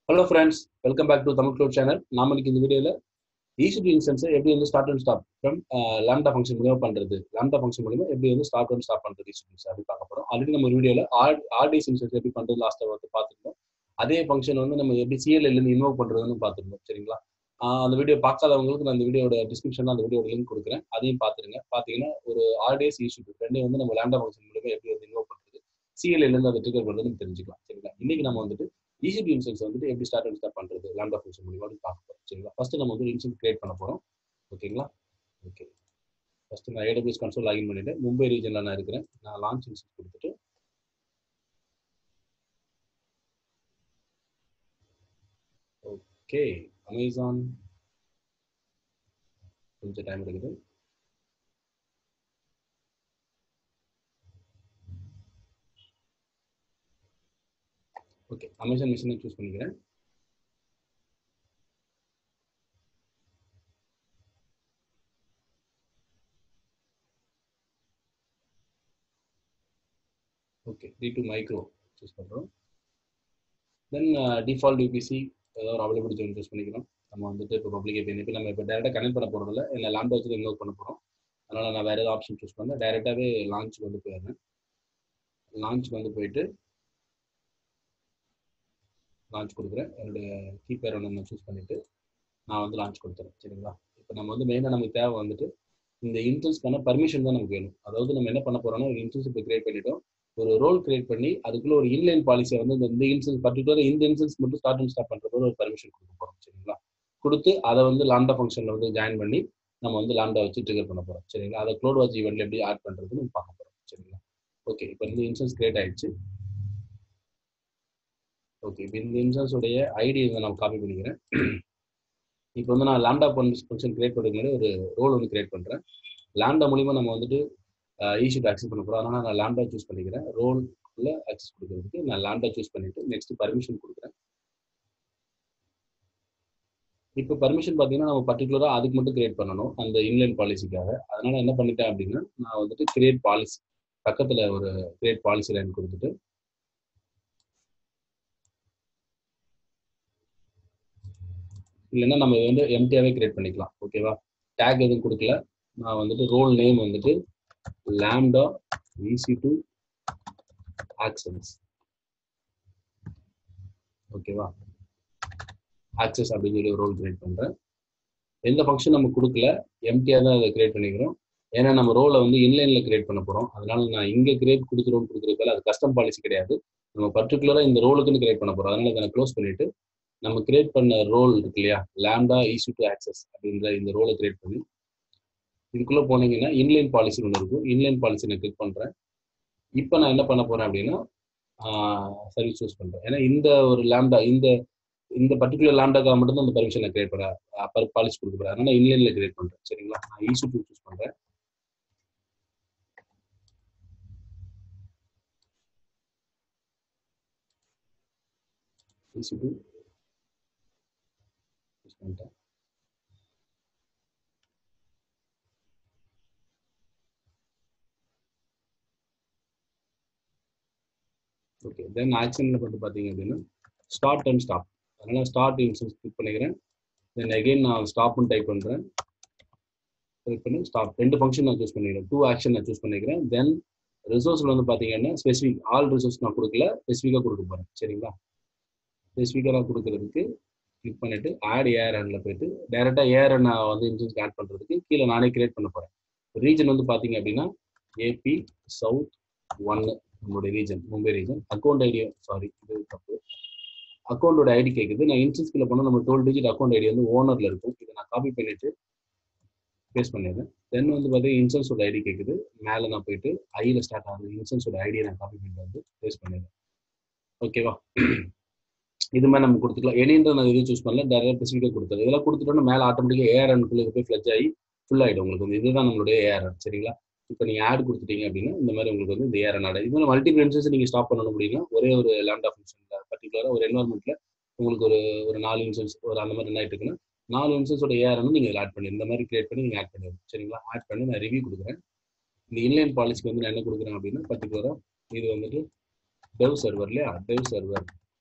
hello friends welcome back to Tamil cloud channel நாம இன்னைக்கு இந்த வீடியோவில் ஈசிபி இன்ஸ்டன்ஸை எப்படி வந்து start and stop from lambda function மூலியமா பண்ணுறது லேம்டா ஃபங்க்ஷன் மூலியமா எப்படி வந்து ஸ்டார்ட் அண்ட் ஸ்டாப் பண்ணுறது ஈசிபி அப்படி பார்க்க போகிறோம் ஆல்ரெடி நம்ம ஒரு வீடியோவில் ஆர் ஆர்டிஎஸ் இன்ஸ்டன்ஸ் எப்படி பண்ணுறது லாஸ்ட்டாக வந்து பார்த்துருந்தோம் அதே ஃபங்க்ஷன் வந்து நம்ம எப்படி சிஎல்எல்லேருந்து இன்வோவ் பண்ணுறதுன்னு பார்த்துருந்தோம் சரிங்களா ஆஹ் அந்த வீடியோ பார்க்காதவங்களுக்கு நான் அந்த வீடியோட டிஸ்கிரிப்ஷனில் அந்த வீடியோட லிங்க் கொடுக்குறேன் அதையும் பார்த்துருங்க பார்த்தீங்கன்னா ஒரு ஆர்டிஎஸ் இஷ்யூ ரெண்டையும் வந்து நம்ம லேம்டா ஃபங்க்ஷன் மூலியமா எப்படி வந்து இன்வோவ் பண்ணுறது சிஎல்எல்லேருந்து அதை ட்ரிகர் பண்ணுறதுன்னு தெரிஞ்சுக்கலாம் சரிங்களா இன்னைக்கு நம்ம வந்துட்டு ஈசிபி இன்சன்ஸ் வந்துட்டு எப்படி ஸ்டார்ட் அண்ட் ஸ்டார்ட் பண்ணுறது லேம்டா ஃபங்க்ஷன் மூலியமா வந்து பார்க்க போகிறோம் சரிங்களா ஃபர்ஸ்ட் நம்ம வந்து இன்சன்ஸ் கிரியேட் பண்ண போகிறோம் ஓகேங்களா ஓகே ஃபர்ஸ்ட் நான் ஏடபிள்யூஎஸ் கன்சோல் லாகின் பண்ணிட்டேன் மும்பை ரீஜனில் நான் இருக்கிறேன் நான் லான்ச் இன்சன்ஸ் கொடுத்துட்டு ஓகே அமேசான் கொஞ்சம் டைம் எடுக்குது ஓகே அமேசான் மிஷினை சூஸ் பண்ணிக்கிறேன் okay T two micro choose பண்ணுறோம் தென் டிஃபால்ட் யூபிசி ஏதாவது ஒரு அவைலபிள் ஜோன் சூஸ் பண்ணிக்கிறோம் நம்ம வந்துட்டு இப்போ பப்ளிக் ஏபிஎன் இப்போ நம்ம இப்போ டேரெக்டாக கனெக்ட் பண்ண போகிறதில்ல இல்லை லேண்ட் வச்சு இன்வோட் பண்ண போகிறோம் அதனால் நான் வேறு ஏதாவது ஆப்ஷன் சூஸ் பண்ணேன் டேரெக்டாகவே லான்ச்சுக்கு வந்து போயிடுறேன் லான்ச்சுக்கு வந்து போயிட்டு லான்ச் கொடுக்குறேன் என்னுடைய கீப்பேர் ஒன்று நான் சூஸ் பண்ணிவிட்டு நான் வந்து லான்ச் கொடுத்துறேன் சரிங்களா இப்போ நம்ம வந்து மெயினாக நமக்கு தேவை வந்துட்டு இந்த இன்சூரன்ஸ்க்கான பர்மிஷன் தான் நமக்கு வேணும் அதாவது நம்ம என்ன பண்ண போகிறோம்னா ஒரு இன்சூரன்ஸ் இப்போ கிரியேட் பண்ணிட்டோம் ஒரு ரோல் கிரியேட் பண்ணி அதுக்குள்ள ஒரு இன்லைன் பாலிசியை வந்து இந்த இந்த இன்சூரன்ஸ் பர்டிகுலர் இந்த இன்சூரன்ஸ் மட்டும் ஸ்டார்ட் அண்ட் ஸ்டாப் பண்ணுறது ஒரு பர்மிஷன் கொடுக்க போகிறோம் சரிங்களா கொடுத்து அதை வந்து லாம்டா ஃபங்க்ஷனில் வந்து ஜாயின் பண்ணி நம்ம வந்து லாம்டா வச்சு ட்ரிகர் பண்ண போகிறோம் சரிங்களா அதை க்ளோட் வாட்ச் ஈவெண்ட்ல எப்படி ஆட் பண்ணுறதுன்னு நம்ம பார்க்க போகிறோம் சரிங்களா ஓகே இப்போ இந்த இன்சூரன்ஸ் கிரியேட் ஆயிடுச்சு ஓகே இப்போ இந்த இன்சூரன்ஸோடைய ஐடி வந்து நான் காப்பி பண்ணிக்கிறேன் இப்போ வந்து நான் லேம்டா ஃபங்க்ஷன் கிரியேட் பண்ணுறதுக்கு முன்னாடி ஒரு ரோல் ஒன்று கிரியேட் பண்ணுறேன் லேம்டா மூலிமா நம்ம வந்துட்டு ஈஷீட் ஆக்சஸ் பண்ண போகிறோம் அதனால் நான் லேம்டா சூஸ் பண்ணிக்கிறேன் ரோலில் ஆக்சஸ் கொடுக்கறதுக்கு நான் லேம்டா சூஸ் பண்ணிவிட்டு நெக்ஸ்ட் பர்மிஷன் கொடுக்குறேன் இப்போ பர்மிஷன் பார்த்தீங்கன்னா நம்ம பர்டிகுலராக அதுக்கு மட்டும் கிரியேட் பண்ணணும் அந்த இன்லைன் பாலிசிக்காக அதனால் என்ன பண்ணிட்டேன் அப்படின்னா நான் வந்துட்டு கிரியேட் பாலிசி பக்கத்தில் ஒரு கிரியேட் பாலிசி லைன் கொடுத்துட்டு இல்லைன்னா நம்ம வந்து எம்டியாவே கிரியேட் பண்ணிக்கலாம் ஓகேவா டேக் எதுவும் கொடுக்கல நான் வந்துட்டு ரோல் நேம் வந்துட்டு லேம்டா ஈசி டு ஆக்சன்ஸ் ஓகேவா ஆக்சஸ் அப்படின்னு சொல்லி ரோல் கிரியேட் பண்ணுறேன் எந்த ஃபங்க்ஷன் நம்ம கொடுக்கல எம்டியாக தான் அதை கிரியேட் பண்ணிக்கிறோம் ஏன்னா நம்ம ரோலை வந்து இன்லைனில் கிரியேட் பண்ண போகிறோம் அதனால நான் இங்கே கிரியேட் கொடுக்குறோம் கொடுக்குறதுல அது கஸ்டம் பாலிசி கிடையாது நம்ம பர்டிகுலராக இந்த ரோலுக்குன்னு கிரியேட் பண்ண போகிறோம் அதனால இதை நான் க்ளோஸ் பண்ணிவிட்டு நம்ம கிரியேட் பண்ண ரோல் இருக்கு இல்லையா லேம்டா ஈஸி டு ஆக்சஸ் அப்படின்ற இந்த ரோலை கிரியேட் பண்ணி இதுக்குள்ளே போனீங்கன்னா இன்லைன் பாலிசி ஒன்று இருக்கும் இன்லைன் பாலிசி நான் கிளிக் பண்ணுறேன் இப்போ நான் என்ன பண்ண போகிறேன் அப்படின்னா சர்வீஸ் சூஸ் பண்ணுறேன் ஏன்னா இந்த ஒரு லேம்டா இந்த இந்த பர்டிகுலர் லேம்டாக்காக மட்டும் தான் அந்த பர்மிஷன் நான் கிரியேட் பண்ணுறேன் அப்போ பாலிசி கொடுக்க போகிறேன் அதனால் இன்லைனில் கிரியேட் பண்ணுறேன் சரிங்களா நான் ஈஸி டூ சூஸ் பண்ணுறேன் ஈஸி டூ சூஸ் பண்ணிட்டேன் ஓகே தென் ஆக்ஷனில் பண்ணிட்டு பார்த்தீங்க அப்படின்னா ஸ்டார்ட் அண்ட் ஸ்டாப் அதனால் ஸ்டார்ட் இன்சூரன்ஸ் கிளிக் பண்ணிக்கிறேன் தென் அகெயின் நான் ஸ்டாப்னு டைப் பண்ணுறேன் கிளிக் பண்ணி ஸ்டாப் ரெண்டு ஃபங்க்ஷன் நான் சூஸ் பண்ணிக்கிறேன் டூ ஆக்ஷன் நான் சூஸ் பண்ணிக்கிறேன் தென் ரிசோர்ஸில் வந்து பார்த்தீங்கன்னா ஸ்பெசிஃபிக் ஆல் ரிசோர்ஸ் நான் கொடுக்கல ஸ்பெசிஃபிக்காக கொடுக்க போகிறேன் சரிங்களா ஸ்பெசிஃபிக்காக கொடுக்கறதுக்கு கிளிக் பண்ணிவிட்டு ஆட் ஏஆர்எனில் போயிட்டு டேரெக்டாக ஏஆர்என் நான் வந்து இன்சூரன்ஸ் ஆட் பண்ணுறதுக்கு கீழே நானே கிரியேட் பண்ண போகிறேன் ரீஜன் வந்து பார்த்தீங்க அப்படின்னா ஏபி சவுத் ஒன்று நம்மளுடைய region Mumbai region account ID sorry இது தப்பு அக்கௌண்டோட ஐடி கேட்குது நான் இன்சூரன்ஸ்குள்ள போனால் நம்ம டுவெல் டிஜிட் அக்கௌண்ட் ஐடி வந்து ஓனரில் இருக்கும் இதை நான் காப்பி பண்ணிட்டு பேஸ்ட் பண்ணிடுறேன் தென் வந்து பார்த்தீங்கன்னா இன்சூரன்ஸோட ஐடி கேட்குது மேலே நான் போயிட்டு ஐயில் ஸ்டார்ட் ஆகுது இன்சூரன்ஸோட ஐடியை நான் காப்பி பண்ணிட்டு வந்து பேஸ்ட் பண்ணிடுறேன் ஓகேவா இது மாதிரி நம்ம கொடுத்துக்கலாம் எனின்ற நான் இது சூஸ் பண்ணல டேரக்ட் ஸ்பெசிஃபிக்காக கொடுத்தது இதெல்லாம் கொடுத்துட்டோம்னா மேலே ஆட்டோமேட்டிக்காக ஏஆர்என்குள்ளே போய் ஃப்ளஜ் ஆகி ஃபுல் ஆகிடும் உங்களுக்கு வந்து இதுதான் நம்மளுடைய ஏஆர்என் சரிங்களா இப்போ நீங்கள் ஆட் கொடுத்துட்டீங்க அப்படின்னா இந்த மாதிரி உங்களுக்கு வந்து இந்த ஏஆர்என் ஆட் இது மாதிரி மல்டிபிள் இன்சூரன்ஸ் நீங்கள் ஸ்டாப் பண்ணணும் அப்படின்னா ஒரே ஒரு லேம்டா ஃபங்க்ஷனில் பர்டிகுலராக ஒரு என்வரன்மெண்ட்டில் உங்களுக்கு ஒரு ஒரு நாலு இன்சூரன்ஸ் ஒரு அந்த மாதிரி என்ன ஆகிட்டுருக்குன்னா நாலு இன்சூரன்ஸோட ஏஆர்என் நீங்கள் ஆட் பண்ணி இந்த மாதிரி கிரியேட் பண்ணி நீங்கள் ஆட் பண்ணிடுங்க சரிங்களா ஆட் பண்ணி நான் ரிவ்யூ கொடுக்குறேன் இந்த இன்லைன் பாலிசிக்கு வந்து நான் என்ன கொடுக்குறேன் அப்படின்னா பர்டிகுலராக இது வந்துட்டு டெவ் சர்வர் இல்லையா டெவ் சர்வர்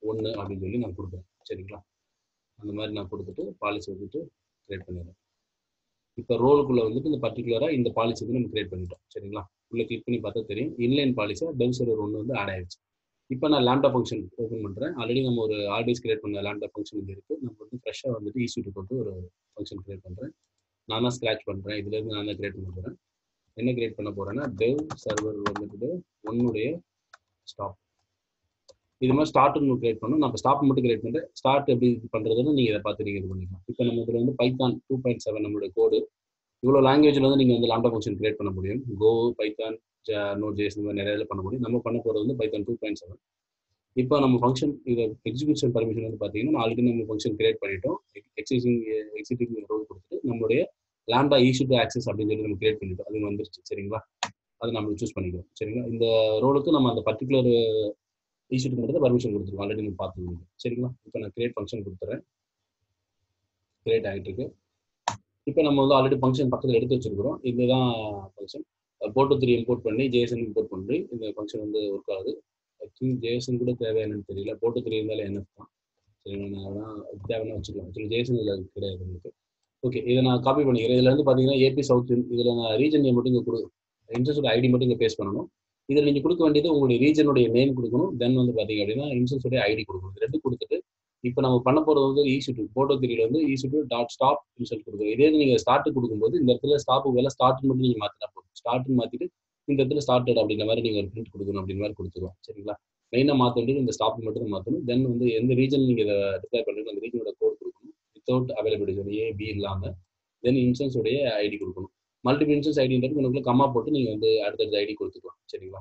ஒன்று அப்படின்னு சொல்லி நான் கொடுக்குறேன் சரிங்களா அந்த மாதிரி நான் கொடுத்துட்டு பாலிசி வந்துட்டு கிரியேட் பண்ணிடுறேன் இப்போ ரோலுக்குள்ள வந்துட்டு இந்த பர்டிகுலராக இந்த பாலிசி வந்து நம்ம கிரியேட் பண்ணிட்டோம் சரிங்களா உள்ள கிளிக் பண்ணி பார்த்தா தெரியும் இன்லைன் பாலிசியாக டெவ் சர்வர் ஒன்று வந்து ஆட் ஆயிடுச்சு இப்போ நான் லேம்டா ஃபங்க்ஷன் ஓப்பன் பண்ணுறேன் ஆல்ரெடி நம்ம ஒரு ஆர்டிஸ் கிரியேட் பண்ண லேம்டா ஃபங்க்ஷன் இங்கே இருக்குது நம்ம வந்து ஃப்ரெஷ்ஷாக வந்துட்டு ஈஸிட்டு போட்டு ஒரு ஃபங்க்ஷன் கிரியேட் பண்ணுறேன் நான் தான் ஸ்க்ராச் பண்ணுறேன் இதுலேருந்து நான் தான் கிரியேட் பண்ண போகிறேன் என்ன கிரியேட் பண்ண போகிறேன்னா டெவ் சர்வர் வந்துட்டு ஒன்னுடைய ஸ்டாப் இது மாதிரி ஸ்டார்ட் ஒன்று கிரியேட் பண்ணணும் நான் ஸ்டாப் மட்டும் கிரியேட் பண்ணுறேன் ஸ்டார்ட் எப்படி இது பண்ணுறதுன்னு நீங்கள் இதை பார்த்து நீங்கள் இது பண்ணிக்கலாம் இப்போ நம்ம இதில் வந்து பைத்தான் டூ பாயிண்ட் செவன் நம்மளுடைய கோடு இவ்வளோ லாங்குவேஜில் வந்து நீங்கள் வந்து லாம்டா ஃபங்க்ஷன் கிரியேட் பண்ண முடியும் கோ பைத்தான் நோட் ஜேஸ் இந்த மாதிரி நிறைய இதில் பண்ண முடியும் நம்ம பண்ண போகிறது வந்து பைத்தான் டூ பாயிண்ட் செவன் இப்போ நம்ம ஃபங்க்ஷன் இதை எக்ஸிக்யூஷன் பர்மிஷன் வந்து பார்த்தீங்கன்னா ஆல்ரெடி நம்ம ஃபங்க்ஷன் கிரியேட் பண்ணிட்டோம் எக்ஸிஸ்டிங் எக்ஸிக்யூட்டிவ் ரோல் கொடுத்துட்டு நம்மளுடைய லேம்டா ஈஷு டு ஆக்சஸ் அப்படின்னு சொல்லி நம்ம கிரியேட் பண்ணிட்டோம் அது வந்துருச்சு சரிங்களா அதை நம்ம சூஸ் பண்ணிக்கிறோம் சரிங்களா இந்த ரோலுக்கு நம்ம அந்த பர்டிகுலர் ஈஷுக்கு மட்டும் பர்மிஷன் கொடுத்துருக்கோம் ஆல்ரெடி நம்ம பார்த்துக்கோங்க சரிங்களா இப்போ நான் கிரியேட் ஃபங்க்ஷன் கொடுத்துறேன் கிரியேட் ஆகிட்டு இருக்கு இப்போ நம்ம வந்து ஆல்ரெடி ஃபங்க்ஷன் பக்கத்தில் எடுத்து வச்சிருக்கிறோம் இதுதான் ஃபங்க்ஷன் போட்டோ த்ரீ இம்போர்ட் பண்ணி ஜேஎஸ்என் இம்போர்ட் பண்ணி இந்த ஃபங்க்ஷன் வந்து ஒர்க் ஆகுது ஆக்சுவலி ஜேஎஸ்என் கூட தேவையானு தெரியல போட்டோ த்ரீ இருந்தாலும் என்ன தான் சரி நான் அதான் தேவைன்னா வச்சுக்கலாம் ஆக்சுவலி ஜேஎஸ்என் இதில் கிடையாது உங்களுக்கு ஓகே இதை நான் காப்பி பண்ணிக்கிறேன் இதில் வந்து பார்த்தீங்கன்னா ஏபி சவுத் இதில் நான் ரீஜன் நேம் மட்டும் இங்கே கொடு இன்சூரன்ஸோட ஐடி மட்டும் இங்கே பேஸ் பண்ணணும் இதில் நீங்கள் கொடுக்க வேண்டியது உங்களுடைய ரீஜனுடைய நேம் கொடுக்கணும் தென் வந்து பார்த்தீங்க அப்படின்னா இன்சூரன்ஸோடைய ஐடி கொடுக்கணும் இது ரெண்டு கொடுத்துட்டு இப்போ நம்ம பண்ண போகிறது வந்து ஈசி டூ போட்டோ த்ரீல வந்து ஈசி டூ டாட் ஸ்டாப் இன்சல்ட் கொடுக்குறோம் இதே நீங்கள் ஸ்டார்ட் கொடுக்கும்போது இந்த இடத்துல ஸ்டாப்பு வேலை ஸ்டார்ட் மட்டும் நீங்கள் மாற்றினா போதும் ஸ்டார்ட்னு மாற்றிட்டு இந்த இடத்துல ஸ்டார்டட் அப்படின்ற மாதிரி நீங்கள் ஒரு பிரிண்ட் கொடுக்கணும் அப்படின்ற மாதிரி கொடுத்துருவோம் சரிங்களா மெயினாக மாற்ற வேண்டியது இந்த ஸ்டாப் மட்டும் தான் மாற்றணும் தென் வந்து எந்த ரீஜன் நீங்கள் இதை டிப்ளை பண்ணுறீங்க அந்த ரீஜனோட கோட் கொடுக்கணும் வித்தவுட் அவைலபிலிட்டி ஏ பி இல்லாமல் தென் இன்சூரன்ஸோடைய ஐடி கொடுக்கணும் மல்டிபிள் இன்சூரன்ஸ் ஐடின்றது உங்களுக்குள்ள கம்மா போட்டு நீங்கள் வந்து அடுத்தடுத்த ஐடி கொடுத்துக்கலாம் சரிங்களா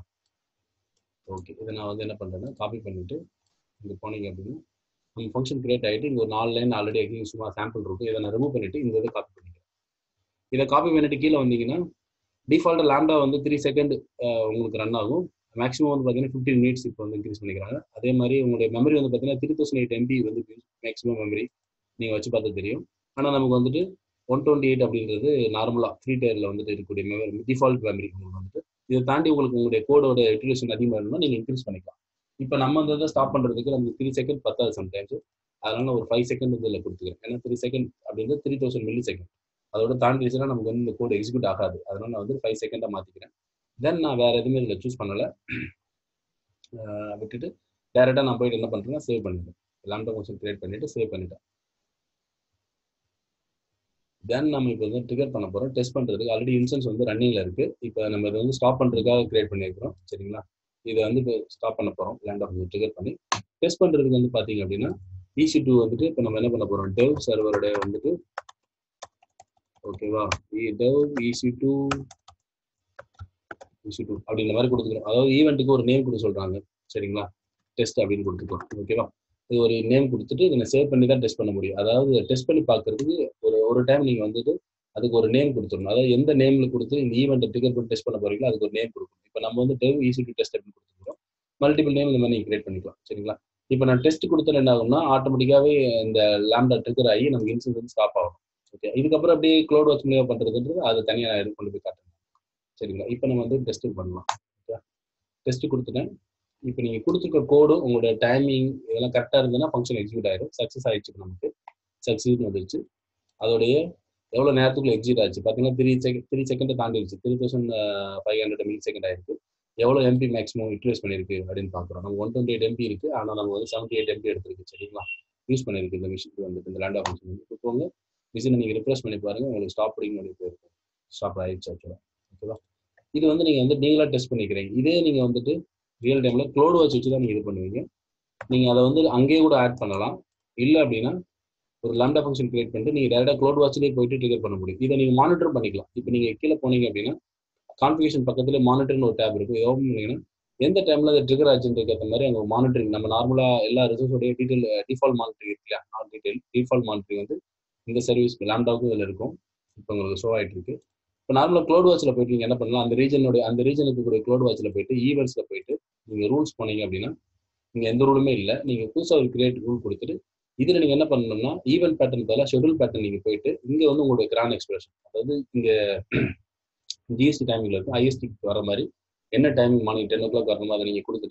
ஓகே இதை நான் வந்து என்ன பண்ணுறேன்னா காப்பி பண்ணிவிட்டு இங்கே போனீங்க அப்படின்னா நம்ம ஃபங்க்ஷன் கிரியேட் ஆகிட்டு இங்கே ஒரு நாலு லைன் ஆல்ரெடி சும்மா சாம்பிள் இருக்கும் இதை நான் ரிமூவ் பண்ணிவிட்டு இந்த இதை காப்பி பண்ணிக்கிறேன் இதை காப்பி பண்ணிட்டு கீழே வந்தீங்கன்னா டிஃபால்ட்டாக லேம்டா வந்து த்ரீ செகண்ட் உங்களுக்கு ரன் ஆகும் மேக்ஸிமம் வந்து பார்த்தீங்கன்னா ஃபிஃப்டீன் மினிட்ஸ் இப்போ வந்து இன்க்ரீஸ் பண்ணிக்கிறாங்க அதே மாதிரி உங்களுடைய மெமரி வந்து பார்த்தீங்கன்னா த்ரீ தௌசண்ட் எயிட் எம்பி வந்து மேக்ஸிமம் மெமரி நீங்கள் வச்சு பார்த்தா தெரியும் ஆனால் நமக்கு வந்துட்டு ஒன் டுவெண்ட்டி எயிட் அப்படின்றது நார்மலாக ஃப்ரீ டயரில் வந்துட்டு இருக்கக்கூடிய மெமரி டிஃபால்ட் மெமரி உங்களுக்கு வந்துட்டு இதை தாண்டி உங்களுக்கு உங்களுடைய கோடோட யூட்டிலேஷன் அதிகமாக இருந்தால் நீங்கள் இன்க்ரீஸ் பண்ணிக்கலாம் இப்போ நம்ம அந்த இதை ஸ்டாப் பண்ணுறதுக்கு நம்ம த்ரீ செகண்ட் பத்தாது சம்டைம்ஸ் அதனால ஒரு ஃபைவ் செகண்ட் வந்து இதில் கொடுத்துக்கிறேன் ஏன்னா த்ரீ செகண்ட் அப்படின்றது த்ரீ தௌசண்ட் மில்லி செகண்ட் அதோட தாண்டிச்சுன்னா நமக்கு வந்து இந்த கோடு எக்ஸிக்யூட் ஆகாது அதனால நான் வந்து ஃபைவ் செகண்டாக மாற்றிக்கிறேன் தென் நான் வேறு எதுவுமே இதில் சூஸ் பண்ணலை விட்டுட்டு டேரெக்டாக நான் போயிட்டு என்ன பண்ணுறேன்னா சேவ் பண்ணிடுறேன் லேம்டா ஃபங்க்ஷன் கிரியேட் பண்ணிவிட்டு சேவ் பண்ணிட்டேன் தென் நம்ம இப்போ வந்து ட்ரிகர் பண்ண போகிறோம் டெஸ்ட் பண்ணுறதுக்கு ஆல்ரெடி இன்சன்ஸ் வந்து ரன்னிங்கில் இருக்குது இப்போ நம்ம இதை வந்து ஸ்டாப் பண்ணுறதுக்காக கிரியேட் பண்ணியிருக்கிறோம் சரிங்களா இதை வந்து இப்போ ஸ்டாப் பண்ண போகிறோம் லேண்ட் ஆஃப் ட்ரிகர் பண்ணி டெஸ்ட் பண்ணுறதுக்கு வந்து பார்த்தீங்க அப்படின்னா ஈசி டூ வந்துட்டு இப்போ நம்ம என்ன பண்ண போகிறோம் டெவ் சர்வரோட வந்துட்டு ஓகேவா dev EC two EC two அப்படின்ற மாதிரி கொடுத்துக்கிறோம் அதாவது ஈவெண்ட்டுக்கு ஒரு நேம் கொடுக்க சொல்கிறாங்க சரிங்களா டெஸ்ட் அப்படின்னு கொடுத்துக்கிறோம் ஓகேவா இது ஒரு நேம் கொடுத்துட்டு இதை சேவ் பண்ணி தான் டெஸ்ட் பண்ண முடியும் அதாவது டெஸ்ட் பண்ணி பார்க்கறதுக்கு ஒரு ஒரு டைம் நீங்கள் வந்துட்டு அதுக்கு ஒரு நேம் கொடுத்துடணும் அதாவது எந்த நேம்ல கொடுத்து இந்த ஈவெண்ட்டை ட்ரிகர் பண்ணி டெஸ்ட் பண்ண போறீங்களோ அதுக்கு ஒரு நேம் கொடுக்கணும் இப்போ நம்ம வந்து டெவ் ஈஸி டு டெஸ்ட் அப்படின்னு கொடுத்துருக்கோம் மல்டிபிள் நேம் இந்த மாதிரி நீங்கள் கிரியேட் பண்ணிக்கலாம் சரிங்களா இப்போ நான் டெஸ்ட் கொடுத்தா என்ன ஆகும்னா ஆட்டோமேட்டிக்காகவே இந்த லேம்டா ட்ரிகர் ஆகி நமக்கு இன்சூரன்ஸ் வந்து ஸ்டாப் ஆகும் ஓகே இதுக்கப்புறம் அப்படியே க்ளோட் வாட்ச் மூலியமாக பண்ணுறதுன்றது அது தனியாக நான் கொண்டு போய் காட்டுறேன் சரிங்களா இப்போ நம்ம வந்து டெஸ்ட் பண்ணலாம் ஓகே டெஸ்ட் கொடுத்துட்டேன் இப்போ நீங்கள் கொடுத்துருக்க கோடு உங்களோட டைமிங் இதெல்லாம் கரெக்டாக இருந்ததுன்னா ஃபங்க்ஷன் எக்ஸிக்யூட் ஆயிடும் சக்ஸஸ் ஆயிடுச்சு நமக்கு சக்ஸஸ்னு வந்துருச்சு அதோடைய எவ்வளோ நேரத்துக்குள்ள எக்ஸிட் ஆச்சு பார்த்தீங்கன்னா த்ரீ செகண்ட் த்ரீ செகண்ட் தாண்டிடுச்சு three thousand five hundred millisecond ஆயிருக்கு எவ்வளோ எம்பி மேக்ஸிமம் யூட்டிலைஸ் பண்ணியிருக்கு அப்படின்னு பார்க்குறோம் நம்ம ஒன் டுவெண்ட்டி எயிட் எம்பி இருக்கு ஆனால் நம்ம வந்து செவன்ட்டி எயிட் எம்பி எடுத்துருக்கு சரிங்களா யூஸ் பண்ணியிருக்கு இந்த மிஷினுக்கு வந்துட்டு இந்த லேண்ட் ஆஃப் மிஷின் இப்போ உங்க மிஷினை நீங்கள் ரிப்ரெஸ் பண்ணி பாருங்க உங்களுக்கு ஸ்டாப் படிக்க பண்ணி போயிருக்கும் ஸ்டாப் ஆயிடுச்சு ஆக்சுவலாக ஓகேவா இது வந்து நீங்கள் வந்து நீங்களாக டெஸ்ட் பண்ணிக்கிறீங்க இதே நீங்கள் வந்துட்டு ரியல் டைமில் க்ளோடு வாட்ச் வச்சு தான் நீங்கள் இது பண்ணுவீங்க நீங்கள் அதை வந்து அங்கேயே கூட ஆட் பண்ணலாம் இல்லை அப்படின்னா ஒரு லேம்டா ஃபங்க்ஷன் கிரியேட் பண்ணிட்டு நீங்கள் டேரெக்டாக க்ளோட் வாட்ச்லேயே போயிட்டு ட்ரிகர் பண்ண முடியும் இதை நீங்கள் மானிட்டர் பண்ணிக்கலாம் இப்போ நீங்கள் கீழே போனீங்க அப்படின்னா கான்ஃபிகேஷன் பக்கத்துல மானிட்டர்னு ஒரு டேப் இருக்கும் ஓப்பன் பண்ணீங்கன்னா எந்த டைம்ல அது ட்ரிகர் ஆச்சுன்றது ஏற்ற மாதிரி அங்கே மானிட்டரிங் நம்ம நார்மலாக எல்லா ரிசோர்ஸோடைய டீட்டெயில் டிஃபால்ட் மானிட்டரிங் இருக்கு இல்லையா நான் டீட்டெயில் டிஃபால்ட் மானிட்டரிங் வந்து இந்த சர்வீஸ் லேம்டாவுக்கும் இதில் இருக்கும் இப்போ உங்களுக்கு ஷோ ஆகிட்டு இருக்கு இப்போ நார்மலாக க்ளோட் வாட்சில் போயிட்டு நீங்கள் என்ன பண்ணலாம் அந்த ரீஜனோட அந்த ரீஜனுக்கு கூட க்ளோட் வாட்சில் போயிட்டு ஈவெண்ட்ஸில் போயிட்டு நீங்கள் ரூல்ஸ் போனீங்க அப்படின்னா நீங்கள் எந்த ரூலுமே இல்லை நீங்கள் புதுசாக ஒரு கிரியேட் ரூல் கொடுத்துட்டு இதில் நீங்கள் என்ன பண்ணணும்னா ஈவெண்ட் பேட்டர்ன் பதிலாக ஷெடியூல் பேட்டர்ன் நீங்கள் போயிட்டு இங்கே வந்து உங்களுடைய கிராண்ட் எக்ஸ்பிரஷன் அதாவது இங்கே ஜிஎஸ்டி டைமிங்கில் இருக்கும் ஐஎஸ்டி வர மாதிரி என்ன timing morning ten o'clock வரணுமோ அதை நீங்கள் கொடுத்துட்டு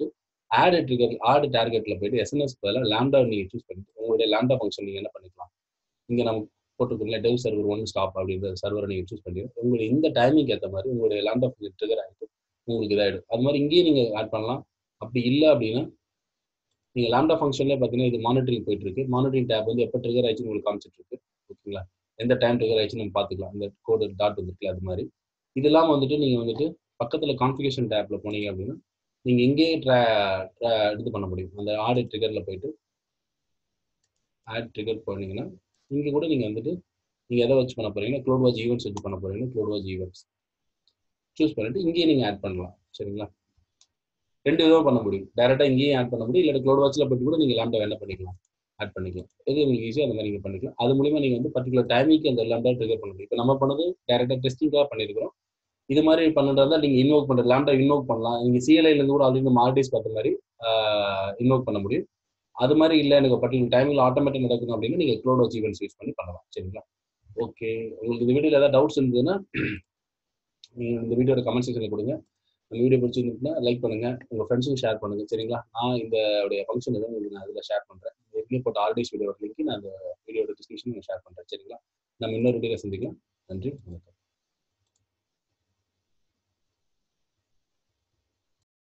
ஆட் ட்ரிகர் ஆட் டார்கெட்ல போயிட்டு எஸ்என்எஸ் பதிலாக லேம்டா நீங்க சூஸ் பண்ணிட்டு உங்களுடைய லேம்டா ஃபங்க்ஷன் நீங்க என்ன பண்ணிக்கலாம் இங்க நம்ம போட்டுக்கோங்களா டெவ் சர்வர் ஒன் ஸ்டாப் அப்படின்ற சர்வரை நீங்க சூஸ் பண்ணி உங்களுடைய இந்த டைமிங் ஏற்ற மாதிரி உங்களுடைய லேம்டா ஃபங்க்ஷன் ட்ரிகர் ஆகிட்டு உங்களுக்கு இதாயிடும் அது மாதிரி இங்கேயும் நீங்க ஆட் பண்ணலாம் அப்படி இல்லை அப்படின்னா நீங்க லேம்டா ஃபங்க்ஷன்ல பாத்தீங்கன்னா இது மானிட்டரிங் போயிட்டு இருக்கு மானிட்டரிங் டேப் வந்து எப்போ ட்ரிகர் ஆயிடுச்சு உங்களுக்கு காமிச்சிட்டு இருக்கு ஓகேங்களா எந்த டைம் ட்ரிகர் ஆயிடுச்சு நம்ம பார்த்துக்கலாம் இந்த கோடு டாட் வந்துருக்குல அது மாதிரி இது இல்லாமல் வந்துட்டு நீங்க வந்துட்டு பக்கத்துல கான்ஃபிகேஷன் டேப்ல போனீங்க அப்படின்னா நீங்க இங்கேயே ட்ரா இது பண்ண முடியும் அந்த ஆடு ட்ரிகர்ல போயிட்டு ஆட் ட்ரிகர் போனீங்கன்னா இங்க கூட நீங்க வந்துட்டு நீங்க எதை வச்சு பண்ண போறீங்கன்னா க்ளோட் வாட்ச் ஈவெண்ட்ஸ் வச்சு பண்ண போறீங்கன்னா க்ளோட் வாட்ச் ஈவெண்ட்ஸ் சூஸ் பண்ணிட்டு இங்கேயே நீங்க ஆட் பண்ணலாம் சரிங்களா ரெண்டு விதமாக பண்ண முடியும் டேரெக்டாக இங்கேயும் ஆட் பண்ண முடியும் இல்லை க்ளோட் வாட்சில் போட்டு கூட நீங்கள் லேம்டா என்ன பண்ணிக்கலாம் ஆட் பண்ணிக்கலாம் எது உங்களுக்கு ஈஸியாக அந்த மாதிரி நீங்கள் பண்ணிக்கலாம் அது மூலிமா நீங்கள் வந்து பர்டிகுலர் டைமிங்க்கு அந்த லேம்டா ட்ரிகர் பண்ண முடியும் இப்போ நம்ம பண்ணது டேரெக்டாக டெஸ்டிங்காக பண்ணியிருக்கிறோம் இது மாதிரி பண்ணுறதா நீங்கள் இன்வோக் பண்ணுற லேம்டா இன்வோக் பண்ணலாம் நீங்கள் சிஎல்ஐலேருந்து கூட ஆல்ரெடி நம்ம ஆர்டிஸ் பார்த்த மாதிரி இன்வோக் பண்ண முடியும் அது மாதிரி இல்லை எனக்கு பர்டிகுலர் டைமில் ஆட்டோமேட்டிக் நடக்கணும் அப்படின்னா நீங்கள் க்ளோட் வாட்ச் ஈவெண்ட்ஸ் யூஸ் பண்ணி பண்ணலாம் சரிங்களா ஓகே உங்களுக்கு இந்த வீடியோவில் ஏதாவது டவுட்ஸ் இருந்ததுன்னா நீங்கள் இந்த வீடியோட கமெண்ட் செக்ஷனில் கொடுங்க இந்த வீடியோ பிடிச்சிருந்துச்சுன்னா லைக் பண்ணுங்க உங்க ஃப்ரெண்ட்ஸுக்கும் ஷேர் பண்ணுங்க சரிங்களா நான் இந்த உடைய ஃபங்க்ஷன் எதாவது உங்களுக்கு நான் அதில் ஷேர் பண்றேன் ஏற்கனவே போட்ட ஆர்டிஸ் வீடியோட லிங்க் நான் அந்த வீடியோட டிஸ்கிரிப்ஷன் ஷேர் பண்றேன் சரிங்களா நம்ம இன்னொரு வீடியோவில் சந்திக்கலாம் நன்றி வணக்கம்